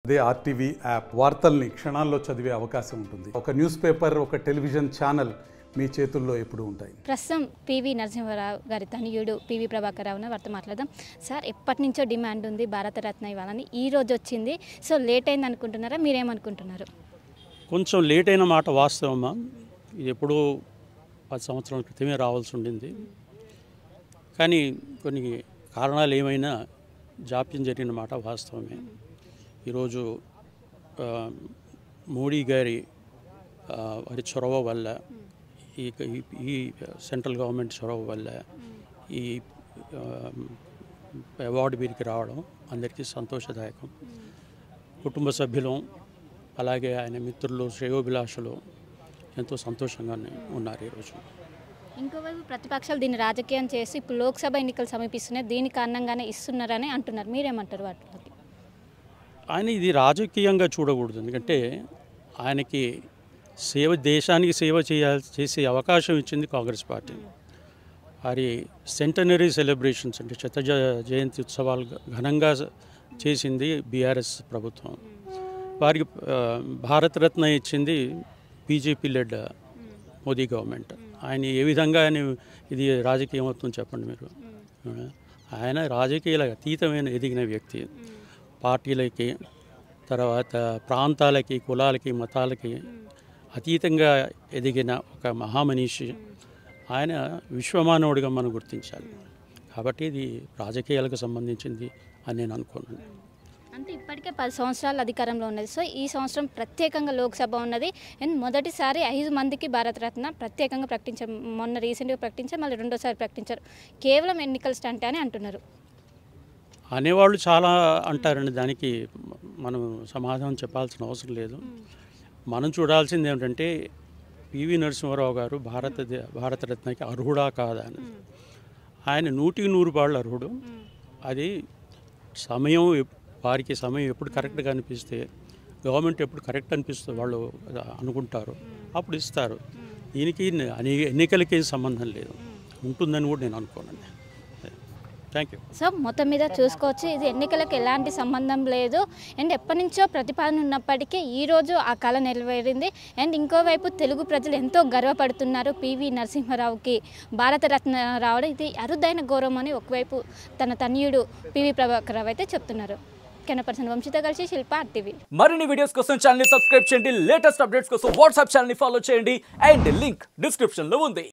అదే RTV app వార్తల్ని క్షణాల్లో చదివే అవకాశం ఉంటుంది ఒక న్యూస్ పేపర్ ఒక టెలివిజన్ ఛానల్ మీ చేతుల్లో ఎప్పుడూ ఉంటాయి ప్రస్తుతం పివి నరసింహారావు గారి తనయుడు పివి ప్రభాకర్ రావున వారితో మాట్లాడదాం సార్ ఎప్పటి నుంచో డిమాండ్ ఉంది భారతరత్న ఇవ్వాలని ఈ రోజు వచ్చింది సో లేట్ అయింది అనుకుంటున్నారా మీరేమనుకుంటున్నారు కొంచెం లేట్ అయిన మాట వాస్తవమా ఇది ఎప్పుడో పది సంవత్సరాల క్రితమే రావాల్సి ఉండింది కానీ కొన్ని కారణాలు ఏమైనా జాప్యం జరిగిన మాట వాస్తవమే ఈరోజు ఆ, మోడీ గారి ఆ, వారి చొరవ వల్ల ఈ ఈ- ఈ సెంట్రల్ గవర్నమెంట్ చొరవ వల్ల ఈ ఆ, అవార్డు వీరికి రావడం అందరికీ సంతోషదాయకం కుటుంబ సభ్యులు అలాగే ఆయన మిత్రులు శ్రేయోభిలాషులు ఎంతో సంతోషంగా ఉన్నారు ఈరోజు ఇంకోవైపు ప్రతిపక్షాలు దీన్ని రాజకీయం చేసి ఇప్పుడు లోక్సభ ఎన్నికలు సమీపిస్తున్నాయి దీని కారణంగానే ఇస్తున్నారని అంటున్నారు మీరేమంటారు వాటికి ఆయన ఇది రాజకీయంగా చూడకూడదు ఎందుకంటే ఆయనకి సేవ దేశానికి సేవ చేయాల్సి చేసే అవకాశం ఇచ్చింది కాంగ్రెస్ పార్టీ వారి సెంటనరీ సెలబ్రేషన్స్ అంటే శత జ- జయంతి ఉత్సవాలు ఘ- ఘనంగా చేసింది బీఆర్ఎస్ ప్రభుత్వం వారికి ఆ, భారతరత్న ఇచ్చింది బీజేపీ లెడ్ మోదీ గవర్నమెంట్ ఆయన ఏ విధంగా ఆయన ఇది రాజకీయం అవుతుందో చెప్పండి మీరు ఆయన రాజకీయాలకు అతీతమైన ఎదిగిన వ్యక్తి పార్టీలకి తర్వాత ప్రాంతాలకి కులాలకి మతాలకి అతీతంగా ఎదిగిన ఒక మహామనీషి ఆయన విశ్వమానవుడిగా మనం గుర్తించాలి కాబట్టి ఇది రాజకీయాలకు సంబంధించింది అని నేను అనుకున్నాను అంటే ఇప్పటికే పది సంవత్సరాలు అధికారంలో ఉన్నది సో ఈ సంవత్సరం ప్రత్యేకంగా లోక్సభ ఉన్నది అండ్ మొదటిసారి ఐదు మందికి భారతరత్న ప్రత్యేకంగా ప్రకటించారు మొన్న రీసెంట్గా ప్రకటించారు మళ్ళీ రెండోసారి ప్రకటించారు కేవలం ఎన్నికల స్టంట్ అని అంటున్నారు అనేవాళ్ళు చాలా అంటారండి దానికి మనం సమాధానం చెప్పాల్సిన అవసరం లేదు మనం చూడాల్సింది ఏమిటంటే పివి నరసింహారావు గారు భారత భారతరత్నకి అర్హుడా కాదా అని ఆయన నూటికి నూరు పాళ్ళు అర్హుడు అది సమయం ఎప్- వారికి సమయం ఎప్పుడు కరెక్ట్గా అనిపిస్తే గవర్నమెంట్ ఎప్పుడు కరెక్ట్ అనిపిస్తే వాళ్ళు అనుకుంటారు అప్పుడు ఇస్తారు దీనికి అని ఎన్నికలకి ఏం సంబంధం లేదు ఉంటుందని కూడా నేను అనుకోనండి థ్యాంక్ యూ సో మొత్తం మీద చూసుకోవచ్చు ఇది ఎన్నికలకు ఎలాంటి సంబంధం లేదు అండ్ ఎప్పటి నుంచో ప్రతిపాదన ఉన్నప్పటికీ ఈ రోజు ఆ కళ నెరవేరింది అండ్ ఇంకోవైపు తెలుగు ప్రజలు ఎంతో గర్వపడుతున్నారు పివి నరసింహారావుకి భారతరత్న రావడం ఇది అరుదైన గౌరవం అని ఒకవైపు తన తనయుడు పివి ప్రభాకర్ రావు అయితే చెప్తున్నారు కెనపర్సన్ వంశిత కలిసి శిల్ప టీవీ మరిన్ని వీడియోస్ కోసం ఛానల్ సబ్స్క్రైబ్ చేయండి లేటెస్ట్ అప్డేట్స్ కోసం వాట్సాప్ ఛానల్ ఫాలో చేయండి అండ్ లింక్ డిస్క్రిప్షన్ లో ఉంది